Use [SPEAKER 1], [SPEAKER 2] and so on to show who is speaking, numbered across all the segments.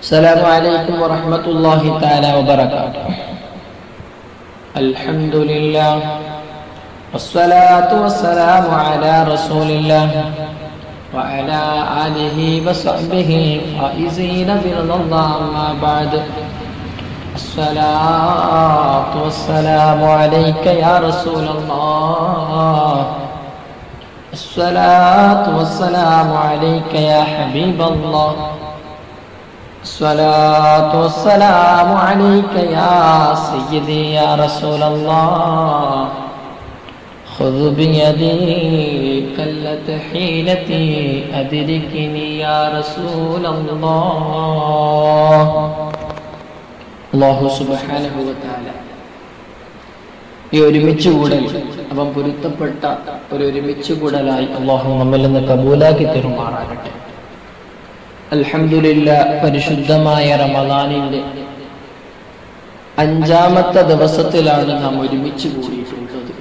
[SPEAKER 1] السلام عليكم ورحمة الله تعالى وبركاته الحمد لله والصلاة والسلام على رسول الله وعلى آله وصحبه الفائزين برضا الله أما بعد الصلاة والسلام عليك يا رسول الله الصلاة والسلام عليك يا حبيب الله الصلاة والسلام عليك يا سيدي يا رسول الله خذ بيدي قلت حيلتي أدركني يا رسول الله അള്ളാഹു സുബാനുഭവത്താല ഈ ഒരുമിച്ച് കൂടൽ അവൻ പൊരുത്തപ്പെട്ട ഒരു ഒരുമിച്ച് കൂടലായി അള്ളാഹു നമ്മിൽ നിന്ന് കബൂലാക്കി തെരുമാറാകട്ടെ അൽഹംദുലില്ല പരിശുദ്ധമായ റമദാനിന്റെ അഞ്ചാമത്തെ ദിവസത്തിലാണ് നാം ഒരുമിച്ച് കൂടിയിട്ടുള്ളത്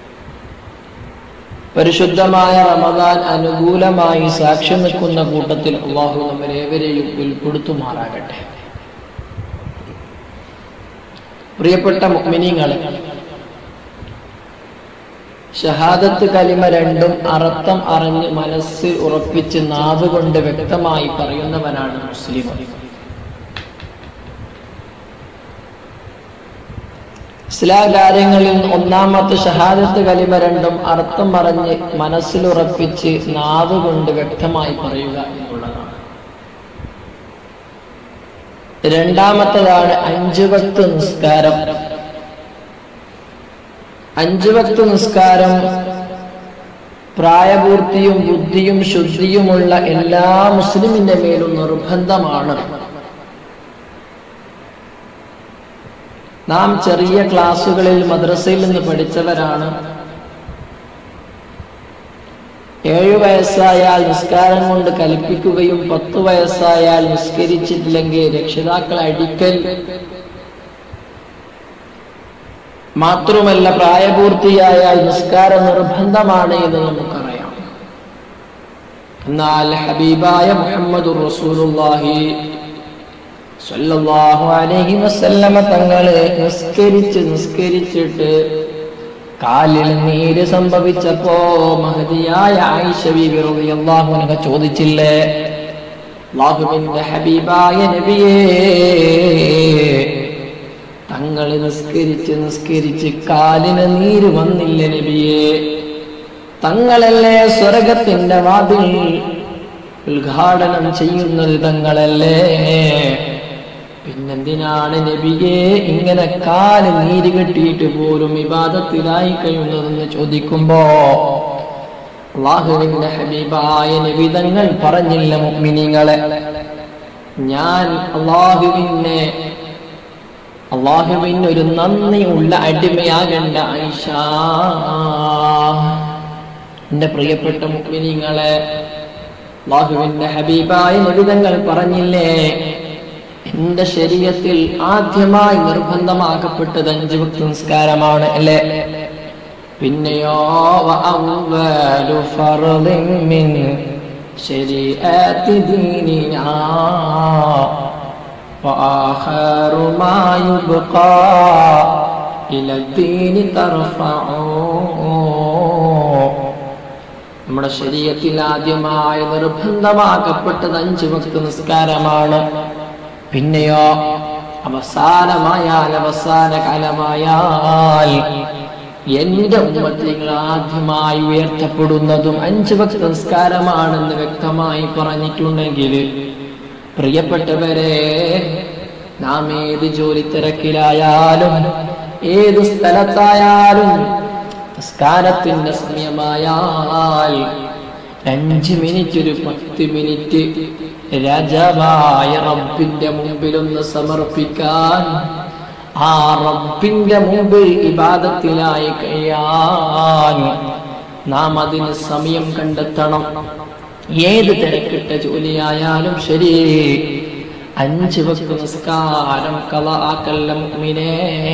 [SPEAKER 1] പരിശുദ്ധമായ റമദാൻ അനുകൂലമായി സാക്ഷ്യം നിൽക്കുന്ന കൂട്ടത്തിൽ അള്ളാഹു നമ്മലേവരെയും ഉൾപ്പെടുത്തുമാറാകട്ടെ പ്രിയപ്പെട്ട മുഅ്മിനീങ്ങളെ ഷഹാദത്ത് കലിമ രണ്ടും അർത്ഥം അറിഞ്ഞ് മനസ്സിൽ ഉറപ്പിച്ച് നാവ് കൊണ്ട് വ്യക്തമായി പറയുന്നവനാണ് മുസ്ലിം ഇസ്ലാം കാര്യങ്ങളിൽ ഒന്നാമത്തെ ഷഹാദത്ത് കലിമ രണ്ടും അർത്ഥം അറിഞ്ഞ് മനസ്സിൽ ഉറപ്പിച്ച് നാവ് കൊണ്ട് വ്യക്തമായി പറയുക എന്നുള്ളതാണ് രണ്ടാമത്തതാണ് അഞ്ചു ഭക്ത് നിസ്കാരം അഞ്ചു ഭക്ത് നിസ്കാരം പ്രായപൂർത്തിയും ബുദ്ധിയും ശുദ്ധിയുമുള്ള എല്ലാ മുസ്ലിമിന്റെ മേലും നിർബന്ധമാണ് നാം ചെറിയ ക്ലാസ്സുകളിൽ മദ്രസയിൽ നിന്ന് പഠിച്ചവരാണ് ഏഴു വയസ്സായാൽ നിസ്കാരം കൊണ്ട് കൽപ്പിക്കുകയും പത്തു വയസ്സായാൽ നിസ്കരിച്ചിട്ടില്ലെങ്കിൽ രക്ഷിതാക്കൾ അടിക്കൽ മാത്രമല്ല പ്രായപൂർത്തിയായാൽ നിസ്കാരം നിർബന്ധമാണ് എന്ന് നമുക്കറിയാം എന്നാൽ ഹബീബായ മുഹമ്മദ് റസൂലുള്ളാഹി സല്ലല്ലാഹു അലൈഹി വസല്ലമ തങ്ങള് നിസ്കരിച്ച് നിസ്കരിച്ചിട്ട് കാലിൽ നീര് സംഭവിച്ചപ്പോ മഹതിയായ ആയിഷ ബീബി റളിയല്ലാഹു അൻഹ ചോദിച്ചില്ലേ അല്ലാഹുവിന്റെ ഹബീബായ നബിയേ തങ്ങൾ നിസ്കരിച്ച് നിസ്കരിച്ച് കാലിന് നീര് വന്നില്ല നബിയേ തങ്ങളല്ലേ സ്വർഗത്തിന്റെ വാതിൽ ഉദ്ഘാടനം ചെയ്യുന്നത് തങ്ങളല്ലേ പിന്നെന്തിനാണ് നബിയെ ഇങ്ങനെ കാല് നീര് കെട്ടിയിട്ട് പോലും വിവാദത്തിലായി കഴിയുന്നതെന്ന് ചോദിക്കുമ്പോ അള്ളാഹുവിന്റെ ഹബീബായ നബിതങ്ങൾ പറഞ്ഞില്ല മുഗ്മിനിങ്ങളെ ഞാൻ അള്ളാഹുവിനെ അള്ളാഹുവിന് ഒരു നന്ദിയുള്ള അടിമയാകേണ്ട ഐഷ എന്റെ പ്രിയപ്പെട്ട മുഗ്മിനിങ്ങളെ അള്ളാഹുവിന്റെ ഹബീബായ നബിതങ്ങൾ പറഞ്ഞില്ലേ എന്റെ ശരീരത്തിൽ ആദ്യമായി നിർബന്ധമാക്കപ്പെട്ടത് അഞ്ച് ഭക്തി നിസ്കാരമാണ് അല്ലേ പിന്നെയോ وآخر ما يبقى إلى الدين നമ്മുടെ ശരീരത്തിൽ ആദ്യമായി നിർബന്ധമാക്കപ്പെട്ടത് അഞ്ച് ഭക്തി നിസ്കാരമാണ് പിന്നെയോ അവസാനമായാൽ അവസാന കാലമായാൽ എന്റെ ഉമ്മത്തിൽ ആദ്യമായി ഉയർത്തപ്പെടുന്നതും അഞ്ച് ഭക്ത സംസ്കാരമാണെന്ന് വ്യക്തമായി പറഞ്ഞിട്ടുണ്ടെങ്കിൽ പ്രിയപ്പെട്ടവരെ നാം ഏത് ജോലി തിരക്കിലായാലും ഏത് സ്ഥലത്തായാലും നിസ്കാരത്തിന്റെ സമയമായാൽ അഞ്ച് മിനിറ്റ് ഒരു പത്ത് മിനിറ്റ് രാജാവായ റബ്ബിന്റെ മുമ്പിൽ ഒന്ന് സമർപ്പിക്കാൻ ആ റബ്ബിന്റെ മുമ്പിൽ ഇബാദത്തിലായി കഴിയാൻ നാം അതിന് സമയം കണ്ടെത്തണം ഏത് തിരക്കിട്ട ജോലിയായാലും ശരി അഞ്ച് വക്ത നിസ്കാരം കല ആക്കല്ല മുഅ്മിനേ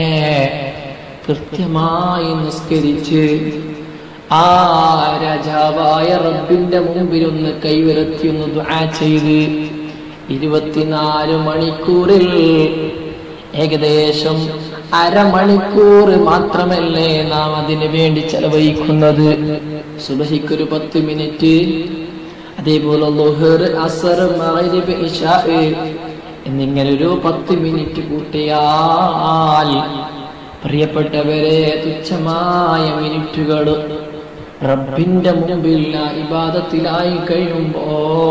[SPEAKER 1] കൃത്യമായി നിസ്കരിച്ച് ആ രാജാവായ റബ്ബിന്റെ മുമ്പിൽ ഒന്ന് കൈവരത്തി ഒന്ന് ദുആ ചെയ്ത് ഇരുപത്തിനാല് മണിക്കൂറിൽ ഏകദേശം അരമണിക്കൂർ മാത്രമല്ലേ നാം അതിനു വേണ്ടി ചെലവഴിക്കുന്നത് സുബഹിക്കൊരു പത്ത് മിനിറ്റ് അതേപോലെ ലുഹർ അസർ മഗ്രിബ് ഇശാ എന്നിങ്ങനെ ഒരു പത്ത് മിനിറ്റ് കൂട്ടിയാൽ പ്രിയപ്പെട്ടവരെ തുച്ഛമായ മിനിറ്റുകൾ റബ്ബിന്റെ മുമ്പിൽ ഇബാദത്തിലായി കഴിയുമ്പോ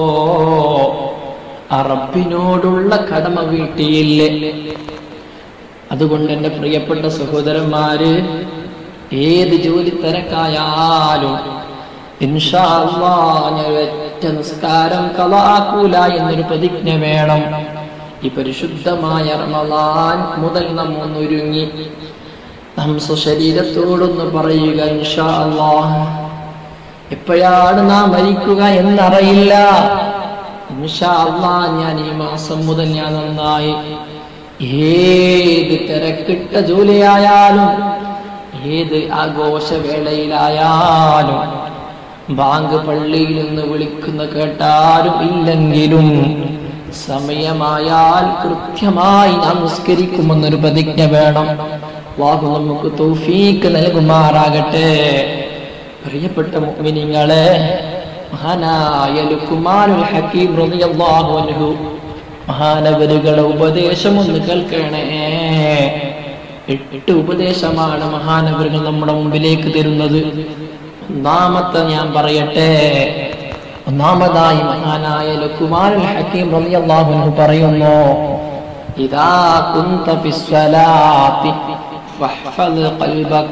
[SPEAKER 1] ആ റബ്ബിനോടുള്ള കടമ വീട്ടിയില്ലേ അതുകൊണ്ട് എൻ്റെ പ്രിയപ്പെട്ട സഹോദരന്മാര് ഏത് ജോലി തിരക്കായാലും ഇൻഷാ അല്ലാ ഞാൻ ഒറ്റ നിസ്കാരം കളാക്കൂല എന്നൊരു പ്രതിജ്ഞ വേണം ഈ പരിശുദ്ധമായ റമദാൻ മുതൽ നാം ഒന്നൊരുങ്ങി നാം സ്വശരീരത്തോടൊന്ന് പറയുക ഇൻഷാ അല്ലാ എപ്പോഴാണ് നാം മരിക്കുക എന്നറിയില്ല ഇൻഷാ അല്ലാ ഞാൻ ഈ മാസം മുതൽ ഞാൻ നന്നായി ഏത് തിരക്കിട്ട ജോലിയായാലും ഏത് ആഘോഷവേളയിലായാലും ബാങ്ക് പള്ളിയിൽ നിന്ന് വിളിക്കുന്ന കേട്ടാലും ഇല്ലെങ്കിലും സമയമായാൽ കൃത്യമായി നാം നിസ്കരിക്കുമെന്നൊരു പ്രതിജ്ഞ വേണം വാഹു നമുക്ക് തൗഫീക്ക് നൽകുമാറാകട്ടെ പ്രിയപ്പെട്ട മുഅ്മിനീങ്ങളെ മഹാനായ ലുക്മാനുൽ ഹക്കീം റളിയല്ലാഹു അൻഹു മഹാനവരുകളുടെ ഉപദേശം ഒന്ന് കേൾക്കണേ എട്ട് ഉപദേശമാണ് മഹാനവരുകൾ നമ്മുടെ മുമ്പിലേക്ക് തരുന്നത് ഒന്നാമത്തെ ഞാൻ പറയട്ടെ ഒന്നാമതായി മഹാനായ ലുക്കുമാരുൽ ഹക്കീം റളിയല്ലാഹു അൻഹു പറയുന്നു ഇദാ കുന്ത ഫിസ്സലാത്തി ഫഹ്ഫദ് ഖൽബക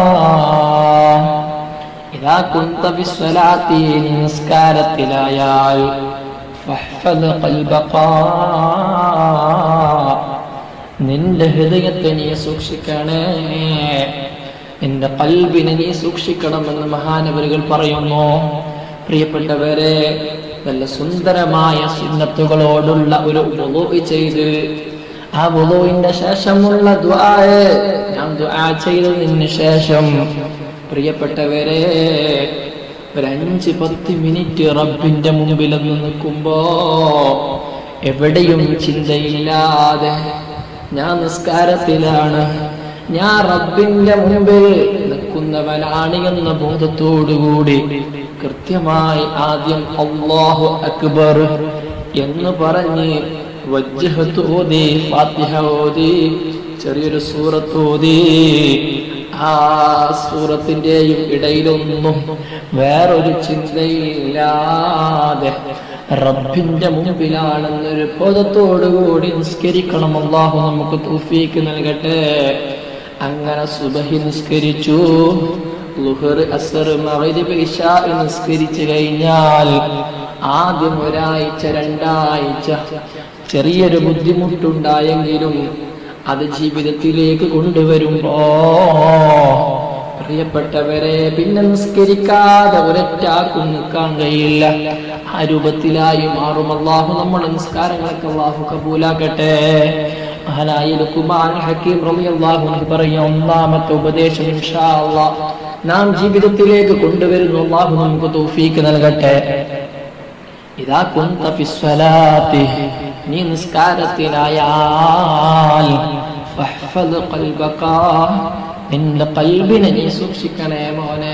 [SPEAKER 1] ഇദാ കുന്ത ഫിസ്സലാത്തി നിസ്കാരത്തിലായാൽ ഫഹ്ഫദ് ഖൽബക നിന്റെ ഹൃദയത്തെ നീ സൂക്ഷിക്കണേ നിന്റെ കൽബിനെ നീ സൂക്ഷിക്കണമെന്ന് മഹാനവരുകൾ പറയുന്നു പ്രിയപ്പെട്ടവരെ നല്ല സുന്ദരമായ സുന്നത്തുകളോടുള്ള ഒരു വുളു ചെയ്ത് ആ വുളുവിന്റെ ശേഷമുള്ള ദുആ ഞാൻ ദുആ ചെയ്തതിന് ശേഷം പ്രിയപ്പെട്ടവരെ ഒരു അഞ്ച് പത്ത് മിനിറ്റ് റബ്ബിന്റെ മുമ്പിൽ ഒന്ന് നിൽക്കുമ്പോ എവിടെയും ചിന്തയില്ലാതെ ഞാൻ നിസ്കാരത്തിലാണ് ഞാൻ റബ്ബിന്റെ മുമ്പിൽ നിൽക്കുന്നവനാണ് എന്ന ബോധത്തോടുകൂടി കൃത്യമായി ആദ്യം അള്ളാഹു അക്ബർ എന്ന് പറഞ്ഞ് വജ്ജഹത്ത് ഓതി ഫാത്തിഹ ഓതി ചെറിയൊരു സൂറത്ത് ഓതി ആ സൂറത്തിന്റെയും ഇടയിലൊന്നും വേറൊരു ചിന്തയില്ലാതെ റബ്ബിന്റെ മുമ്പിലാണെന്നൊരു ബോധത്തോടുകൂടി നിസ്കരിക്കണം അള്ളാഹു നമുക്ക് തൗഫീക്ക് നൽകട്ടെ അങ്ങനെ സുബഹി നിസ്കരിച്ചു ലുഹർ അസർ മഗ്രിബ് ഇശാ നിസ്കരിച്ചു കഴിഞ്ഞാൽ ആദ്യം ഒരാഴ്ച രണ്ടാഴ്ച ചെറിയൊരു ബുദ്ധിമുട്ടുണ്ടായെങ്കിലും അത് ജീവിതത്തിലേക്ക് കൊണ്ടുവരുമ്പോ പ്രിയപ്പെട്ടവരെ പിന്നെ നിസ്കരിക്കാതെ ഒരൊറ്റാക്കും നിൽക്കാൻ കഴിയില്ല ആ രൂപത്തിലായി മാറും അള്ളാഹു നമ്മുടെ നിസ്കാരങ്ങളൊക്കെ അള്ളാഹു കബൂലാക്കട്ടെ മഹാനായ ലുക്കുമാൻ ഹക്കീം റളിയല്ലാഹു അൻഹു പറയുന്ന ഒന്നാമത്തെ ഉപദേശം ഇൻഷാ അല്ലാഹ് നാം ജീവിതത്തിലേക്ക് കൊണ്ടുവരുന്നു അള്ളാഹു നമുക്ക് തൗഫീക്ക് നൽകട്ടെ ഇതാ കുന്ത ഫിസ്വലാത്തി നീ നിസ്കാരത്തിലായാൽ ഫഹ്ഫദ് ഖൽബക നിന്റെ കൽബിനെ നീ സൂക്ഷിക്കണേ മോനെ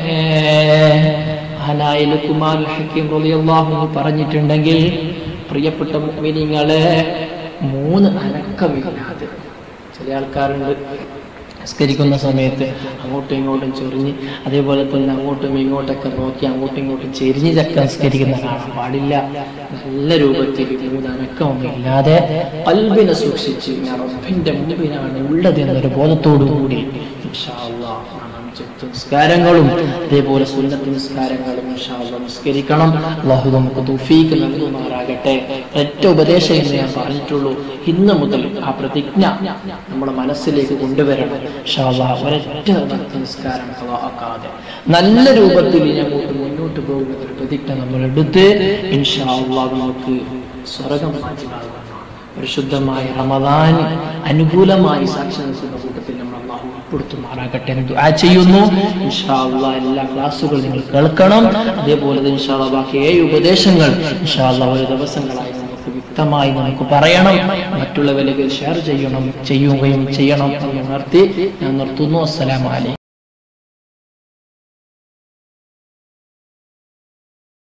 [SPEAKER 1] മഹാനായ ലുക്കുമാൻ ഹക്കീം റളിയല്ലാഹു അൻഹു പറഞ്ഞിട്ടുണ്ടെങ്കിൽ പ്രിയപ്പെട്ട മുഅ്മിനീങ്ങളെ മൂന്ന് അനക്കമില്ലാതെ ചില ആൾക്കാരുണ്ട് നിസ്കരിക്കുന്ന സമയത്ത് അങ്ങോട്ടും ഇങ്ങോട്ടും ചൊറിഞ്ഞ് അതേപോലെ തന്നെ അങ്ങോട്ടും ഇങ്ങോട്ടൊക്കെ നോക്കി അങ്ങോട്ടും ഇങ്ങോട്ടും ചെരിഞ്ഞ് ചക്ക നിസ്കരിക്കുന്ന കാണാൻ പാടില്ല നല്ല രൂപത്തിൽ മൂന്ന് അനക്കമൊന്നും ഇല്ലാതെ കൽബിനെ സൂക്ഷിച്ച് ഞാൻ റബ്ബിന്റെ മുമ്പിലാണ് ഉള്ളത് എന്നൊരു ബോധത്തോടു കൂടി ഇൻഷാ അല്ലാഹ് നാം അഞ്ച് നിസ്കാരങ്ങളും അതേപോലെ സുന്നത്ത് നിസ്കാരങ്ങളും ഇൻഷാ അല്ലാഹ് നിസ്കരിക്കണം അള്ളാഹു നമുക്ക് തൗഫീക്ക് നൽകുമാറാകട്ടെ ഒറ്റ ഉപദേശം എന്ന് ഞാൻ പറഞ്ഞിട്ടുള്ളൂ ഇന്ന് മുതൽ ആ പ്രതിജ്ഞ നമ്മുടെ മനസ്സിലേക്ക് കൊണ്ടുവരണം ഇൻഷാ അല്ലാഹ് ഒരൊറ്റ വക്ത് നിസ്കാരം കളാക്കാതെ നല്ല രൂപത്തിൽ ഞങ്ങൾക്ക് മുന്നോട്ട് പോകുന്ന ഒരു പ്രതിജ്ഞ നമ്മൾ എടുത്ത് ഇൻഷാ അല്ലാഹ് നമുക്ക് സ്വർഗം മാറ്റിമാകുന്നു പരിശുദ്ധമായ റമദാൻ അനുകൂലമായി സാക്ഷി നിൽക്കുന്ന കൂട്ടത്തിൽ നമ്മൾ അള്ളാഹു ഉൾപ്പെടുത്തുമാറാകട്ടെ എന്ന് ദുആ ചെയ്യുന്നു ഇൻഷാ അല്ലാഹ് എല്ലാ ക്ലാസ്സുകളും നിങ്ങൾ കേൾക്കണം അതേപോലെ തന്നെ ഇൻഷാ അല്ലാഹ് ബാക്കി ഏഴ് ഉപദേശങ്ങൾ ഇൻഷാ അല്ലാഹ് ഒരു ദിവസങ്ങളായി നമുക്ക് നമുക്ക് വ്യക്തമായി നമുക്ക് പറയണം മറ്റുള്ളവരിലേക്ക് ഷെയർ ചെയ്യണം ചെയ്യുകയും ചെയ്യണം എന്ന് ഉണർത്തി ഞാൻ നിർത്തുന്നു അസ്സലാമലൈക്കും